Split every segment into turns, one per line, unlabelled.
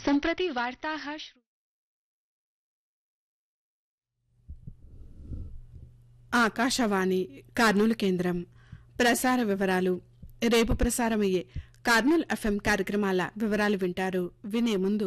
सम्प्रति वार्ताः श्रु
ఆకాశవాణి కర్నూలు కేంద్రం ప్రసార వివరాలు రేపు ప్రసారమయ్యే కర్నూలు ఎఫ్ఎం కార్యక్రమాల వివరాలు వింటారు వినే ముందు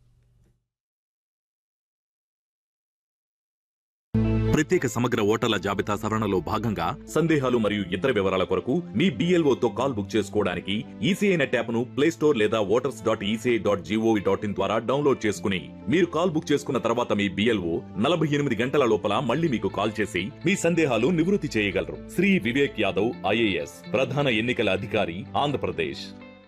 ప్రత్యేక సమగ్ర ఓటర్ల జాబితా సవరణలో భాగంగా సందేహాలు మరియు ఇతర వివరాల కొరకు మీ BLO తో కాల్ బుక్ చేసుకోవడానికి ఈసీఐ నెట్ యాప్ను ప్లే స్టోర్ లేదా voters dot ECI dot GOV dot in ద్వారా డౌన్లోడ్ చేసుకుని మీరు కాల్ బుక్ చేసుకున్న తర్వాత మీ బిఎల్ఓ నలభై ఎనిమిది గంటల లోపల మళ్ళీ మీకు కాల్ చేసి మీ సందేహాలు నివృత్తి చేయగలరు శ్రీ వివేక్ యాదవ్ ఐఏఎస్ ప్రధాన ఎన్నికల అధికారి ఆంధ్రప్రదేశ్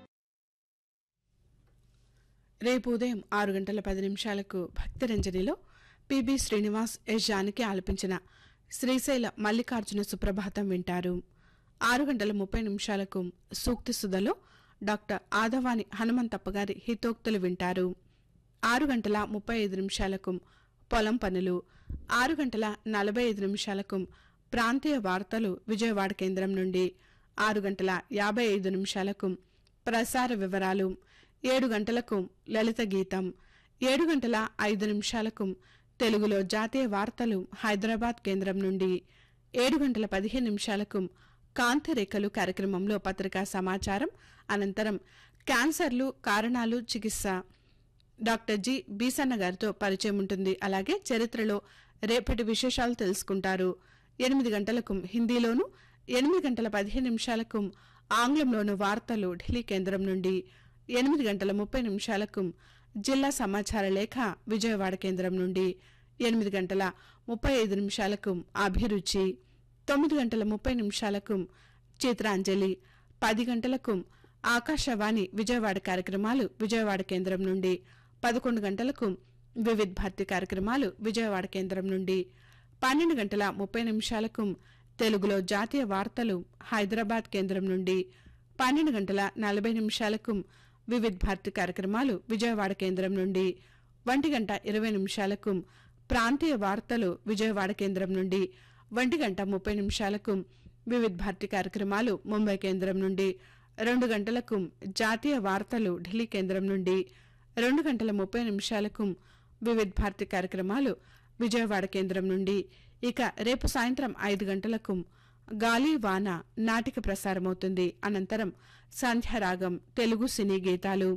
రేపు ఉదయం ఆరు గంటల పది నిమిషాలకు భక్తిరంజనిలో పిబి శ్రీనివాస్ ఎస్ జానకి ఆలపించిన శ్రీశైల మల్లికార్జున సుప్రభాతం వింటారు ఆరు గంటల ముప్పై నిమిషాలకు సూక్తి సుధలో డాక్టర్ ఆదవాని హనుమంతప్ప గారి హితోక్తులు వింటారు ఆరు గంటల ముప్పై ఐదు నిమిషాలకు పొలం పనులు ఆరు గంటల నలభై ఐదు నిమిషాలకు ప్రాంతీయ వార్తలు విజయవాడ కేంద్రం నుండి ఆరు గంటల యాభై ఐదు నిమిషాలకు ప్రసార వివరాలు ఏడు గంటలకు లలిత గీతం ఏడు గంటల ఐదు నిమిషాలకు తెలుగులో జాతీయ వార్తలు హైదరాబాద్ కేంద్రం నుండి ఏడు గంటల పదిహేను నిమిషాలకు కాంతిరేఖలు కార్యక్రమంలో పత్రికా సమాచారం అనంతరం క్యాన్సర్లు కారణాలు చికిత్స డాక్టర్ జి బీసన్న గారితో పరిచయం ఉంటుంది అలాగే చరిత్రలో రేపటి విశేషాలు తెలుసుకుంటారు ఎనిమిది గంటలకు హిందీలోను ఎనిమిది గంటల పదిహేను నిమిషాలకు ఆంగ్లంలోను వార్తలు ఢిల్లీ కేంద్రం నుండి ఎనిమిది గంటల ముప్పై నిమిషాలకు జిల్లా సమాచార లేఖ విజయవాడ కేంద్రం నుండి ఎనిమిది గంటల ముప్పై ఐదు నిమిషాలకు అభిరుచి తొమ్మిది గంటల ముప్పై నిమిషాలకు చిత్రాంజలి పది గంటలకు ఆకాశవాణి విజయవాడ కార్యక్రమాలు విజయవాడ కేంద్రం నుండి పదకొండు గంటలకు వివిధ్ భారతి కార్యక్రమాలు విజయవాడ కేంద్రం నుండి పన్నెండు గంటల ముప్పై నిమిషాలకు తెలుగులో జాతీయ వార్తలు హైదరాబాద్ కేంద్రం నుండి పన్నెండు గంటల నలభై నిమిషాలకు వివిధ్ భారతి కార్యక్రమాలు విజయవాడ కేంద్రం నుండి ఒంటి గంట ఇరవై నిమిషాలకు ప్రాంతీయ వార్తలు విజయవాడ కేంద్రం నుండి ఒంటి గంట ముప్పై నిమిషాలకు వివిధ్ భారతి కార్యక్రమాలు ముంబై కేంద్రం నుండి రెండు గంటలకు జాతీయ వార్తలు ఢిల్లీ కేంద్రం నుండి రెండు గంటల ముప్పై నిమిషాలకు వివిధ్ భారతి కార్యక్రమాలు విజయవాడ కేంద్రం నుండి ఇక రేపు సాయంత్రం ఐదు గంటలకు గాలి వాన నాటిక ప్రసారమవుతుంది అనంతరం సంధ్యారాగం తెలుగు సినీ గీతాలు